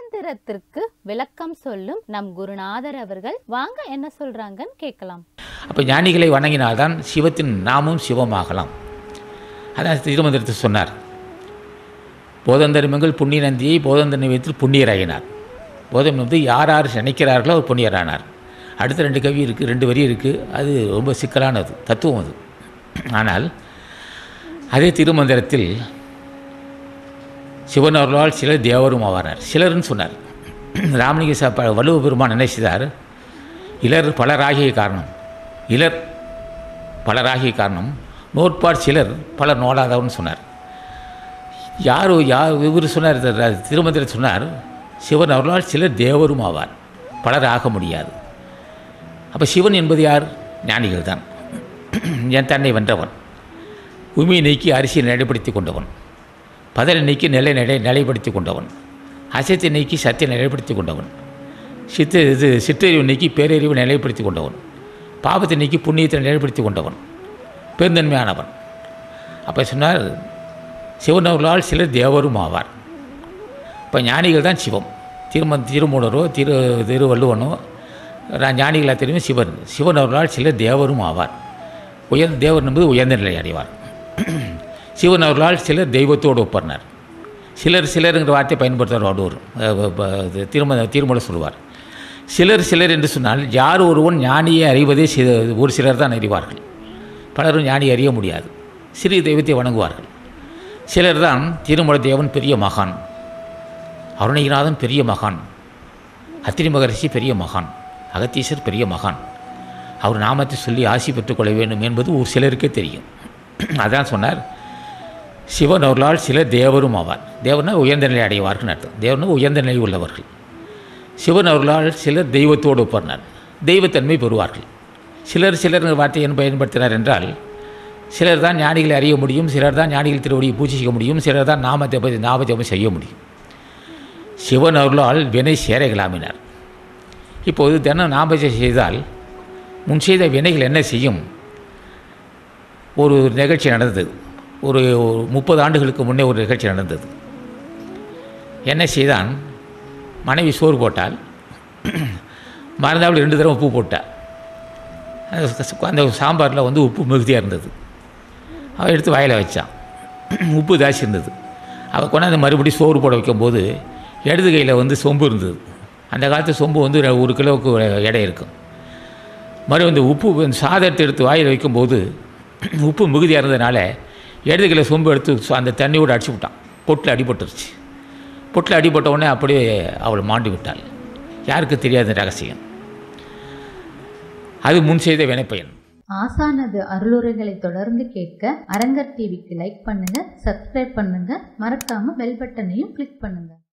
மந்திரத்திற்கு விளக்கம் சொல்லும் நம் குருநாதர் அவர்கள் வாங்க என்ன சொல்றாங்கன்னு கேட்கலாம் அப்போ ஞானிகளை வணங்கினால்தான் சிவத்தின் நாமும் சிவமாகலாம் அதான் திருமந்திரத்தை சொன்னார் போதந்தரிமங்கள் புண்ணிய நந்தியை போதந்தனை வைத்து புண்ணியராகினார் போதம் வந்து யார் யார் நினைக்கிறார்களோ அவர் புண்ணியரானார் அடுத்த ரெண்டு கவி இருக்குது ரெண்டு வரி இருக்குது அது ரொம்ப சிக்கலானது தத்துவம் அது ஆனால் அதே திருமந்திரத்தில் சிவன் அவர்களால் சிலர் தேவரும் ஆவாரார் சிலர்னு சொன்னார் ராமலிங்க சாப்பா வள்ளுவ பெருமான் என்ன செய்தார் இலர் பலராகிய காரணம் இலர் பலராகிய காரணம் நோட்பார் சிலர் பலர் நோடாதவன்னு சொன்னார் யார் யார் இவர் சொன்னார் த- திருமந்திரம் சொன்னார் சிவன் அவர்களால் சிலர் தேவரும் ஆவார் பலர் ஆக முடியாது அப்போ சிவன் என்பது யார் ஞானிகள் தான் என் தன்னை வென்றவன் உண்மையை நீக்கி அரிசியை நிலைப்படுத்தி கொண்டவன் பதலை நீக்கி நிலை நிலை நிலைப்படுத்தி கொண்டவன் அசத்தை நீக்கி சத்தியை நிலைப்படுத்தி கொண்டவன் சித்த இது சிற்றறிவு நீக்கி பேரறிவு நிலைப்படுத்தி கொண்டவன் பாவத்தை நீக்கி புண்ணியத்தை நிலைப்படுத்தி கொண்டவன் பெருந்தன்மையானவன் அப்போ சொன்னார் சிவனவர்களால் சிலர் தேவரும் ஆவார் இப்போ ஞானிகள் தான் சிவம் திரும திருமூலரோ திரு திருவள்ளுவனோ ரா- ஞானிகளா தெரியும் சிவன் சிவன் அவர்களால் சிலர் தேவரும் ஆவார் உயர்ந்த தேவர் என்பது உயர்ந்த நிலை அடைவார் சிவன் அவர்களால் சிலர் தெய்வத்தோடு ஒப்பர்னார் சிலர் சிலருங்கிற வார்த்தை பயன்படுத்துவார் வடுவர் திரும திருமலை சொல்வார் சிலர் சிலர் என்று சொன்னால் யார் ஒருவன் ஞானியை அறிவதே சி- ஒரு சிலர் தான் அறிவார்கள் பலரும் ஞானி அறிய முடியாது சிறிய தெய்வத்தை வணங்குவார்கள் சிலர் தான் திருமலை தேவன் பெரிய மகான் அருணகிரிநாதன் பெரிய மகான் அத்திரி மகரிஷி பெரிய மகான் அகத்தீசர் பெரிய மகான் அவர் நாமத்தை சொல்லி ஆசி பெற்றுக்கொள்ள வேண்டும் என்பது ஒரு சிலருக்கே தெரியும் அதான் சொன்னார் சிவன் அவர்களால் சிலர் தேவரும் ஆவார் தேவனா உயர்ந்த நிலை அடைவார்கள் அர்த்தம் தேவனா உயர்ந்த நிலை உள்ளவர்கள் சிவன் அவர்களால் சிலர் தெய்வத்தோடு ஒப்பர்னார் தெய்வத்தன்மை பெறுவார்கள் சிலர் சிலர் வார்த்தை என்ன பயன்படுத்தினார் என்றால் சிலர் தான் ஞானிகளை அறிய முடியும் சிலர் தான் ஞானிகள் திருவடியை பூஜிக்க முடியும் சிலர் தான் நாமத்தை பற்றி நாமஜபம் செய்ய முடியும் சிவன் அவர்களால் வினை சேர கிளாமினார் இப்போது தினம் நாமஜபம் செய்தால் முன் செய்த வினைகள் என்ன செய்யும் ஒரு நிகழ்ச்சி நடந்தது ஒரு முப்பது ஆண்டுகளுக்கு முன்னே ஒரு நிகழ்ச்சி நடந்தது என்ன செய்தான் மனைவி சோறு போட்டால் மறந்தாவில் ரெண்டு தடவை உப்பு போட்டாள் அந்த ச- அந்த சாம்பாரில் வந்து உப்பு மிகுதியாக இருந்தது அவன் எடுத்து வாயில் வச்சான் உப்பு தாசி இருந்தது அவள் கொண்டாந்து மறுபடியும் சோறு போட வைக்கும்போது இடது கையில் வந்து சொம்பு இருந்தது அந்த காலத்து சொம்பு வந்து ஒரு- ஒரு கிலோவுக்கு எடை இருக்கும் மறுபடியும் இந்த உப்பு இந்த சாதத்தை எடுத்து வாயில் வைக்கும்போது உப்பு மிகுதியாக இருந்ததுனால இடது கையில் சொம்பு எடுத்து சு- அந்த தண்ணியோடு அடிச்சு விட்டான் பொட்டில் அடிபட்டுருச்சு பொட்டில் அடிபட்ட உடனே அப்படியே அவள் மாண்டு விட்டாள் யாருக்கு தெரியாத ரகசியம் அது முன் செய்த வினைப்பயன் ஆசானது அருளுரைகளை தொடர்ந்து கேட்க அரங்கர் டிவிக்கு லைக் பண்ணுங்க சப்ஸ்கிரைப் பண்ணுங்க மறக்காம பெல் பட்டனையும் கிளிக் பண்ணுங்க